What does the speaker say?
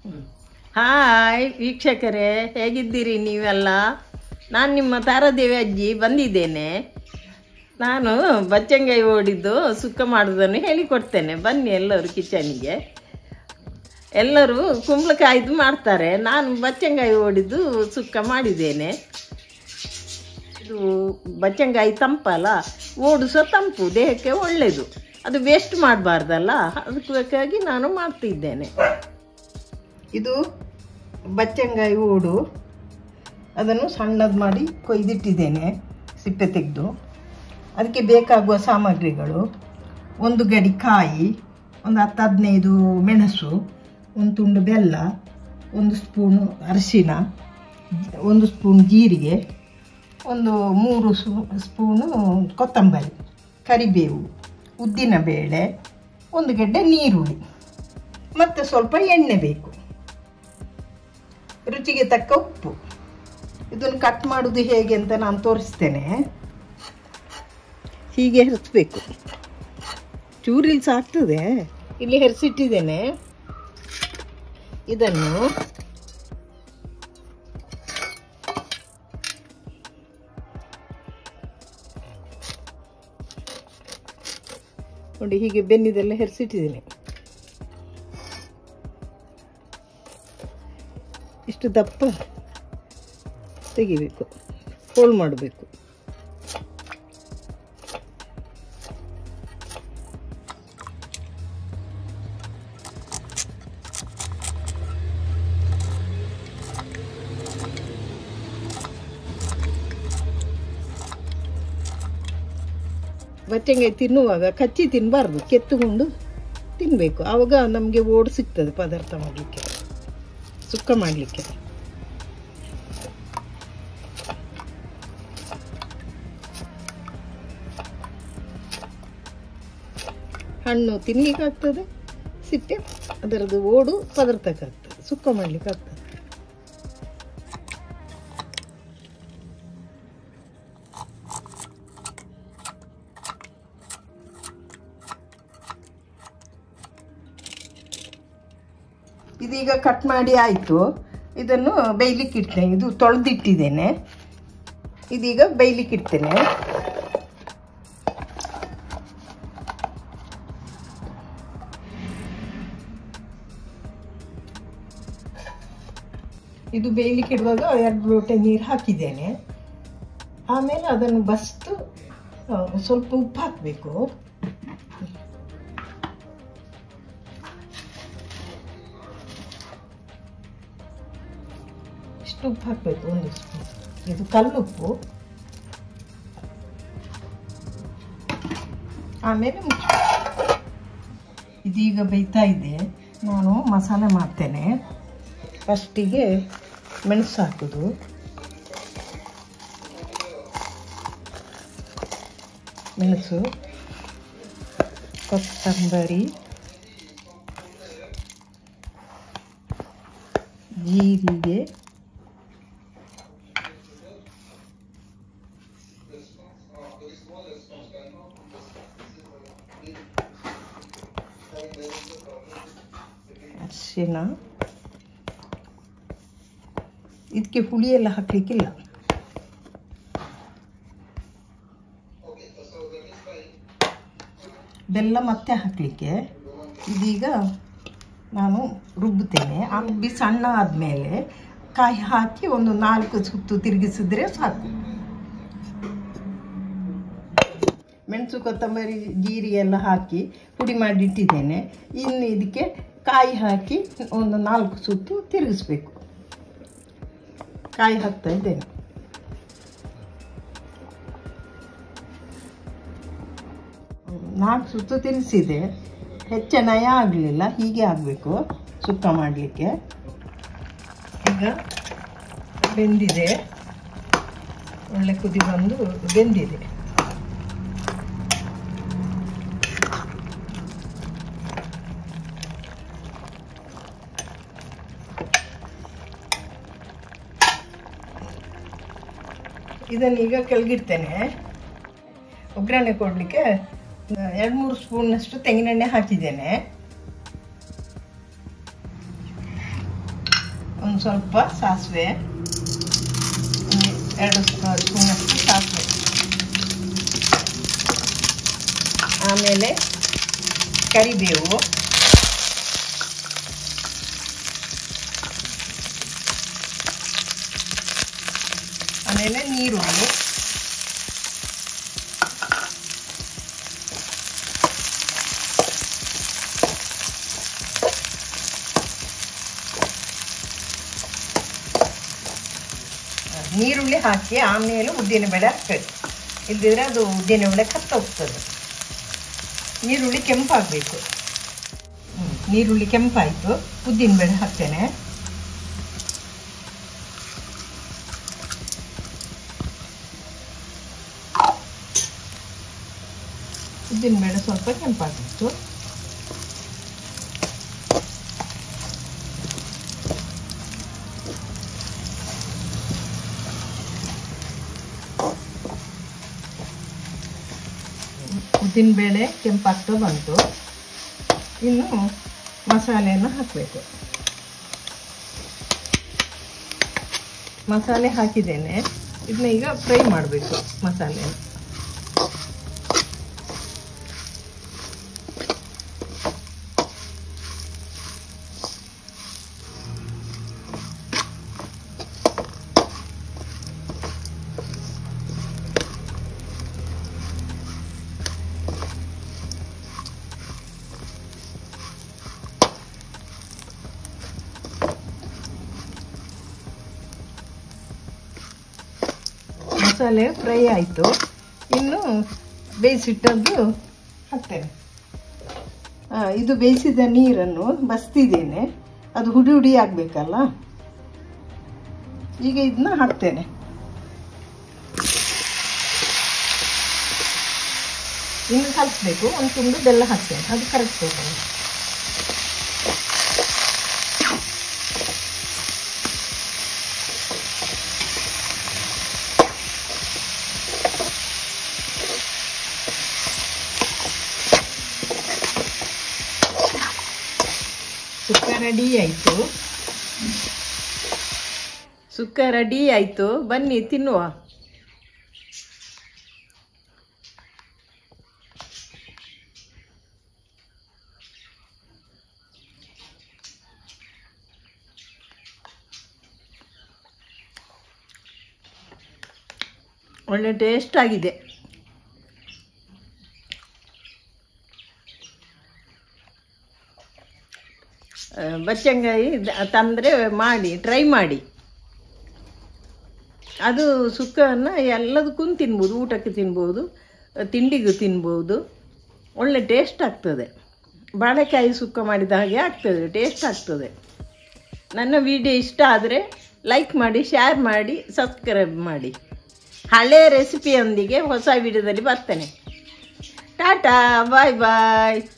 hi ವೀಕ್ಷಕರೇ ಹೇಗಿದ್ದೀರಿ ನೀವೆಲ್ಲ ನಾನು ನಿಮ್ಮ ತಾರಾದೇವಿ ಅಜ್ಜಿ ಬಂದಿದ್ದೇನೆ ನಾನು ಬಚ್ಚಂಗಾಯಿ ಓಡಿದ್ದು ಸುಕ್ಕ ಮಾಡೋದನ್ನು ಹೇಳಿಕೊಡ್ತೇನೆ ಬನ್ನಿ ಎಲ್ಲರೂ ಕಿಚನಿಗೆ ಎಲ್ಲರೂ ಕುಂಬಳಕಾಯ್ದು ಮಾಡ್ತಾರೆ ನಾನು ಬಚ್ಚಂಗಾಯಿ ಓಡಿದ್ದು ಸುಕ್ಕ ಮಾಡಿದ್ದೇನೆ ಇದು ಬಚ್ಚಂಗಾಯಿ ತಂಪಲ್ಲ ಓಡು ಸಹ ತಂಪು ದೇಹಕ್ಕೆ ಒಳ್ಳೆಯದು ಅದು ವೇಸ್ಟ್ ಮಾಡಬಾರ್ದಲ್ಲ ಅದಕ್ಕಾಗಿ ನಾನು ಮಾಡ್ತಿದ್ದೇನೆ ಇದು ಬಚ್ಚಂಗಾಯಿ ಓಡು ಅದನ್ನು ಸಣ್ಣದು ಮಾಡಿ ಕೊಯ್ದಿಟ್ಟಿದ್ದೇನೆ ಸಿಪ್ಪೆ ತೆಗೆದು ಅದಕ್ಕೆ ಬೇಕಾಗುವ ಸಾಮಗ್ರಿಗಳು ಒಂದು ಗಡಿ ಕಾಯಿ ಒಂದು ಹತ್ತು ಹದಿನೈದು ಮೆಣಸು ಒಂದು ತುಂಡು ಬೆಲ್ಲ ಒಂದು ಸ್ಪೂನು ಅರಿಶಿನ ಒಂದು ಸ್ಪೂನ್ ಜೀರಿಗೆ ಒಂದು ಮೂರು ಸ್ಪೂನು ಕೊತ್ತಂಬರಿ ಕರಿಬೇವು ಉದ್ದಿನ ಬೇಳೆ ಒಂದು ಗೆಡ್ಡೆ ನೀರುಳ್ಳಿ ಮತ್ತು ಸ್ವಲ್ಪ ಎಣ್ಣೆ ಬೇಕು ರುಚಿಗೆ ತಕ್ಕ ಉಪ್ಪು ಇದನ್ನು ಕಟ್ ಮಾಡೋದು ಹೇಗೆ ಅಂತ ನಾನು ತೋರಿಸ್ತೇನೆ ಹೀಗೆ ಹೆರಿಸ್ಬೇಕು ಚೂರಿಲ್ ಸಾಕ್ತದೆ ಇಲ್ಲಿ ಹೆರಿಸಿಟ್ಟಿದ್ದೇನೆ ಇದನ್ನು ನೋಡಿ ಹೀಗೆ ಬೆನ್ನಿದೆಲ್ಲ ಹೆರಿಸಿಟ್ಟಿದ್ದೀನಿ ಇಷ್ಟು ದಪ್ಪ ತೆಗಿಬೇಕು ಹೋಲ್ ಮಾಡಬೇಕು ಬಚ್ಚಂಗಾಯಿ ತಿನ್ನುವಾಗ ಕಚ್ಚಿ ತಿನ್ನಬಾರ್ದು ಕೆತ್ತುಕೊಂಡು ತಿನ್ನಬೇಕು ಆವಾಗ ನಮಗೆ ಓಡು ಸಿಗ್ತದೆ ಪದಾರ್ಥ ಮಾಡಲಿಕ್ಕೆ ಸುಕ್ಕ ಮಾಡಲಿಕ್ಕೆ ಹಣ್ಣು ತಿನ್ಲಿಕ್ಕಾಗ್ತದೆ ಸಿಪ್ಪೆ ಅದರದ್ದು ಓಡು ಪದಾರ್ಥಕ್ಕಾಗ್ತದೆ ಸುಕ್ಕ ಮಾಡ್ಲಿಕ್ಕೆ ಆಗ್ತದೆ ಇದೀಗ ಕಟ್ ಮಾಡಿ ಆಯಿತು ಇದನ್ನು ಬೇಯ್ಲಿಕ್ಕೆ ಇಡ್ತೇನೆ ಇದು ತೊಳೆದಿಟ್ಟಿದ್ದೇನೆ ಇದೀಗ ಬೇಯ್ಲಿಕ್ಕೆ ಇಡ್ತೇನೆ ಇದು ಬೇಯ್ಲಿಕ್ಕೆ ಇಡುವಾಗ ಎರಡು ಲೋಟ ನೀರು ಹಾಕಿದ್ದೇನೆ ಆಮೇಲೆ ಅದನ್ನು ಬಸ್ತು ಆ, ಸ್ವಲ್ಪ ಉಪ್ಪು ಹಾಕಬೇಕು ಇಷ್ಟು ಉಪ್ಪು ಹಾಕಬೇಕು ಒಂದು ಸ್ಪೂನ್ ಇದು ಕಲ್ಲುಪ್ಪು ಆಮೇಲೆ ಮುಚ್ಚ ಇದೀಗ ಬೇಯ್ತಾ ಇದೆ ನಾನು ಮಸಾಲೆ ಮಾಡ್ತೇನೆ ಫಸ್ಟಿಗೆ ಮೆಣಸು ಹಾಕೋದು ಮೆಣಸು ಕೊತ್ತಂಬರಿ ಜೀರಿಗೆ ಅರಿಶಿನ ಇದಕ್ಕೆ ಹುಳಿ ಎಲ್ಲ ಹಾಕ್ಲಿಕ್ಕಿಲ್ಲ ಬೆಲ್ಲ ಮತ್ತೆ ಹಾಕಲಿಕ್ಕೆ ಇದೀಗ ನಾನು ರುಬ್ಬುತ್ತೇನೆ ಆ ರುಬ್ಬಿ ಸಣ್ಣ ಆದಮೇಲೆ ಕಾಯಿ ಹಾಕಿ ಒಂದು ನಾಲ್ಕು ಸುತ್ತು ತಿರುಗಿಸಿದ್ರೆ ಸಾಕು ಮೆಣಸು ಕೊತ್ತಂಬರಿ ಜೀರಿಗೆ ಎಲ್ಲ ಹಾಕಿ ಪುಡಿ ಮಾಡಿ ಇಟ್ಟಿದ್ದೇನೆ ಇನ್ನು ಇದಕ್ಕೆ ಕಾಯಿ ಹಾಕಿ ಒಂದು ನಾಲ್ಕು ಸುತ್ತು ತಿರುಗಿಸ್ಬೇಕು ಕಾಯಿ ಹಾಕ್ತಾ ಇದ್ದೇನೆ ನಾಲ್ಕು ಸುತ್ತು ತಿರುಗಿಸಿದೆ ಹೆಚ್ಚು ನಯ ಆಗಲಿಲ್ಲ ಹೀಗೆ ಆಗಬೇಕು ಸುಕ್ಕ ಮಾಡಲಿಕ್ಕೆ ಈಗ ಬೆಂದಿದೆ ಒಳ್ಳೆ ಕುದಿ ಬಂದು ಬೆಂದಿದೆ ಇದನ್ನು ಈಗ ಕೆಳಗಿಡ್ತೇನೆ ಒಗ್ಗರಣೆ ಕೊಡಲಿಕ್ಕೆ ಎರಡು ಮೂರು ಸ್ಪೂನ್ನಷ್ಟು ತೆಂಗಿನೆಣ್ಣೆ ಹಾಕಿದ್ದೇನೆ ಒಂದು ಸ್ವಲ್ಪ ಸಾಸಿವೆ ಒಂದು ಎರಡು ಸ್ಪೂನಷ್ಟು ಸಾಸಿವೆ ಆಮೇಲೆ ಕರಿಬೇವು ಆಮೇಲೆ ನೀರುಳ್ಳಿ ನೀರುಳ್ಳಿ ಹಾಕಿ ಆಮೇಲೆ ಉದ್ದಿನಬೇಳೆ ಹಾಕ್ಬೇಕು ಇಲ್ದಿದ್ರೆ ಅದು ಉದ್ದಿನಬೇಳೆ ಕತ್ತೋಗ್ತದೆ ನೀರುಳ್ಳಿ ಕೆಂಪಾಗಬೇಕು ನೀರುಳ್ಳಿ ಕೆಂಪಾಯಿತು ಉದ್ದಿನಬೇಳೆ ಹಾಕ್ತೇನೆ ಉದ್ದಿನಬೇಳೆ ಸ್ವಲ್ಪ ಕೆಂಪಾಗಿತ್ತು ಉದ್ದಿನಬೇಳೆ ಕೆಂಪಾಗ್ತಾ ಬಂತು ಇನ್ನು ಮಸಾಲೆಯನ್ನು ಹಾಕಬೇಕು ಮಸಾಲೆ ಹಾಕಿದ್ದೇನೆ ಇದನ್ನ ಈಗ ಫ್ರೈ ಮಾಡಬೇಕು ಮಸಾಲೆ ಮಸಾಲೆ ಫ್ರೈ ಆಯಿತು ಇನ್ನು ಬೇಯಿಸಿಟ್ಟದ್ದು ಹಾಕ್ತೇನೆ ಆ, ಇದು ಬೇಯಿಸಿದ ನೀರನ್ನು ಬಸ್ತಿದ್ದೇನೆ ಅದು ಹುಡಿ ಹುಡಿ ಆಗಬೇಕಲ್ಲ ಈಗ ಇದನ್ನ ಹಾಕ್ತೇನೆ ಇನ್ನು ಕಲಿಸ್ಬೇಕು ಒಂದು ತುಂಡು ಬೆಲ್ಲ ಹಾಕ್ತೇನೆ ಅದು ಕರೆಕ್ಟ್ ಬೇಕಲ್ಲ ಸುಕ್ಕ ರೆಡಿ ಆಯಿತು ಸುಕ್ಕ ರೆಡಿ ಆಯಿತು ಬನ್ನಿ ತಿನ್ನುವ ಒಳ್ಳೆ ಟೇಸ್ಟ್ ಆಗಿದೆ ಆ, ಬಚ್ಚಂಗಾಯಿ ದ- ತಂದರೆ ಮಾಡಿ ಟ್ರೈ ಮಾಡಿ ಅದು ಸುಕ್ಕವನ್ನು ಎಲ್ಲದಕ್ಕೂ ತಿನ್ಬೋದು ಊಟಕ್ಕೆ ತಿನ್ಬೋದು ತಿಂಡಿಗೂ ತಿನ್ಬೋದು ಒಳ್ಳೆ ಟೇಸ್ಟ್ ಆಗ್ತದೆ ಬಾಳೆಕಾಯಿ ಸುಕ್ಕ ಮಾಡಿದ ಹಾಗೆ ಆಗ್ತದೆ ಟೇಸ್ಟ್ ಆಗ್ತದೆ ನನ್ನ ವಿಡಿಯೋ ಇಷ್ಟ ಆದರೆ ಲೈಕ್ ಮಾಡಿ ಶೇರ್ ಮಾಡಿ ಸಬ್ಸ್ಕ್ರೈಬ್ ಮಾಡಿ ಹಳೆಯ ರೆಸಿಪಿಯೊಂದಿಗೆ ಹೊಸ ವಿಡಿಯೋದಲ್ಲಿ ಬರ್ತೇನೆ ಟಾಟಾ ಬಾಯ್ ಬಾಯ್